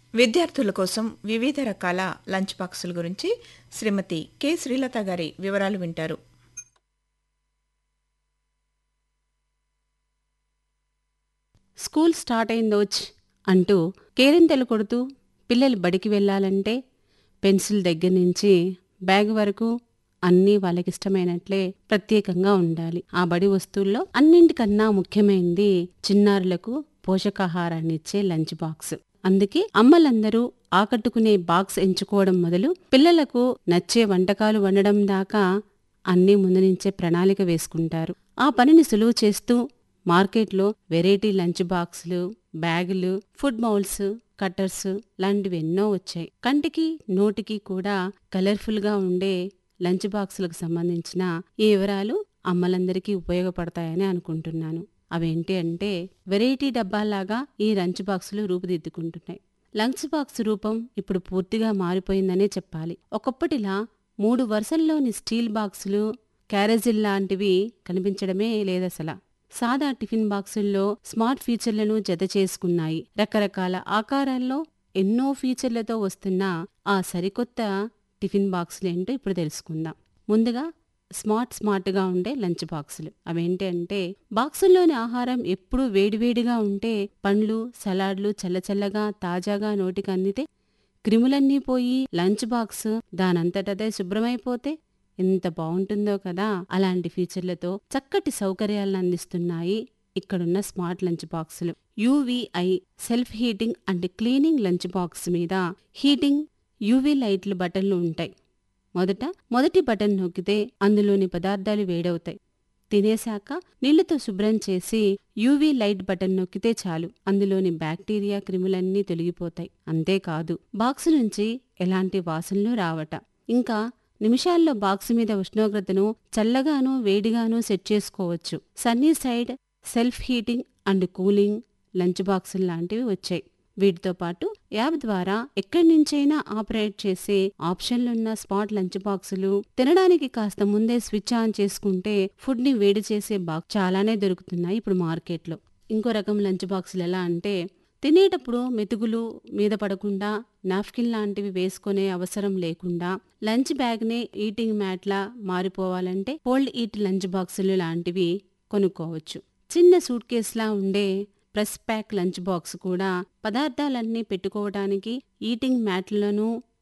విద్యార్థుల కోసం వివిధ రకాల లంచ్ బాక్సుల గురించి శ్రీమతి కె శ్రీలత గారి వివరాలు వింటారు స్కూల్ స్టార్ట్ అయిందోచ్ అంటూ కేరింతలు కొడుతూ పిల్లలు బడికి వెళ్ళాలంటే పెన్సిల్ దగ్గర నుంచి బ్యాగ్ వరకు అన్నీ వాళ్ళకిష్టమైనట్లే ప్రత్యేకంగా ఉండాలి ఆ బడి వస్తువుల్లో అన్నింటికన్నా ముఖ్యమైనది చిన్నారులకు పోషకాహారాన్ని ఇచ్చే లంచ్ బాక్స్ అందుకే అమ్మలందరూ ఆకట్టుకునే బాక్స్ ఎంచుకోవడం మొదలు పిల్లలకు నచ్చే వంటకాలు వండడం దాకా అన్నీ ముందు నుంచే ప్రణాళిక వేసుకుంటారు ఆ పనిని సులువు చేస్తూ మార్కెట్లో వెరైటీ లంచ్ బాక్సులు బ్యాగులు ఫుడ్ బౌల్స్ కట్టర్స్ లాంటివి ఎన్నో వచ్చాయి కంటికి నోటికి కూడా కలర్ఫుల్ గా ఉండే లంచ్ బాక్సులకు సంబంధించిన ఈ వివరాలు అమ్మలందరికీ ఉపయోగపడతాయని అనుకుంటున్నాను అవేంటి అంటే వెరైటీ డబ్బాలాగా ఈ లంచ్ బాక్సులు రూపుదిద్దుకుంటున్నాయి లంచ్ బాక్స్ రూపం ఇప్పుడు పూర్తిగా మారిపోయిందనే చెప్పాలి ఒకప్పటిలా మూడు వరుసల్లోని స్టీల్ బాక్సులు క్యారేజిల్ లాంటివి కనిపించడమే లేదసల సాదా టిఫిన్ బాక్సుల్లో స్మార్ట్ ఫీచర్లను జత చేసుకున్నాయి రకరకాల ఆకారాల్లో ఎన్నో ఫీచర్లతో వస్తున్న ఆ సరికొత్త టిఫిన్ బాక్సులేంటో ఇప్పుడు తెలుసుకుందాం ముందుగా స్మార్ట్ స్మార్ట్గా ఉండే లంచ్ బాక్సులు అవేంటి అంటే బాక్సుల్లోని ఆహారం ఎప్పుడూ వేడివేడిగా ఉంటే పండ్లు సలాడ్లు చల్లచల్లగా తాజాగా నోటికి అందితే క్రిములన్నీ పోయి లంచ్ బాక్స్ దానంతటదే శుభ్రమైపోతే ఎంత బాగుంటుందో కదా అలాంటి ఫీచర్లతో చక్కటి సౌకర్యాలను అందిస్తున్నాయి ఇక్కడున్న స్మార్ట్ లంచ్ బాక్సులు UVI self heating and cleaning lunch box మీద హీటింగ్ యూవీ లైట్లు బటన్లు ఉంటాయి మొదట మొదటి బటన్ నొక్కితే అందులోని పదార్థాలు వేడవుతాయి తినేశాక నీళ్లతో శుభ్రం చేసి యూవీ లైట్ బటన్ నొక్కితే చాలు అందులోని బ్యాక్టీరియా క్రిములన్నీ తొలగిపోతాయి అంతేకాదు బాక్సు నుంచి ఎలాంటి వాసనలు రావట ఇంకా నిమిషాల్లో బాక్సు మీద ఉష్ణోగ్రతను చల్లగాను వేడిగాను సెట్ చేసుకోవచ్చు sunny side self heating and cooling lunch బాక్సులు లాంటివి వచ్చాయి వీటితో పాటు యాప్ ద్వారా ఎక్కడి నుంచైనా ఆపరేట్ చేసే ఆప్షన్లున్న స్మార్ట్ లంచ్ బాక్సులు తినడానికి కాస్త ముందే స్విచ్ ఆన్ చేసుకుంటే ఫుడ్ ని వేడి చేసే బాక్స్ చాలానే దొరుకుతున్నాయి ఇప్పుడు మార్కెట్లో ఇంకో రకం లంచ్ బాక్సులు ఎలా అంటే తినేటప్పుడు మెతుకులు మీద పడకుండా నాప్కిన్ లాంటివి వేసుకునే అవసరం లేకుండా లంచ్ బ్యాగ్నే ఈటింగ్ మ్యాట్లా మారిపోవాలంటే కోల్డ్ ఈట్ లంచ్ బాక్సులు లాంటివి కొనుక్కోవచ్చు చిన్న సూట్ కేసులా ఉండే ప్రెస్ ప్యాక్ లంచ్ బాక్స్ కూడా పదార్థాలన్నీ పెట్టుకోవడానికి ఈటింగ్ మ్యాట్లను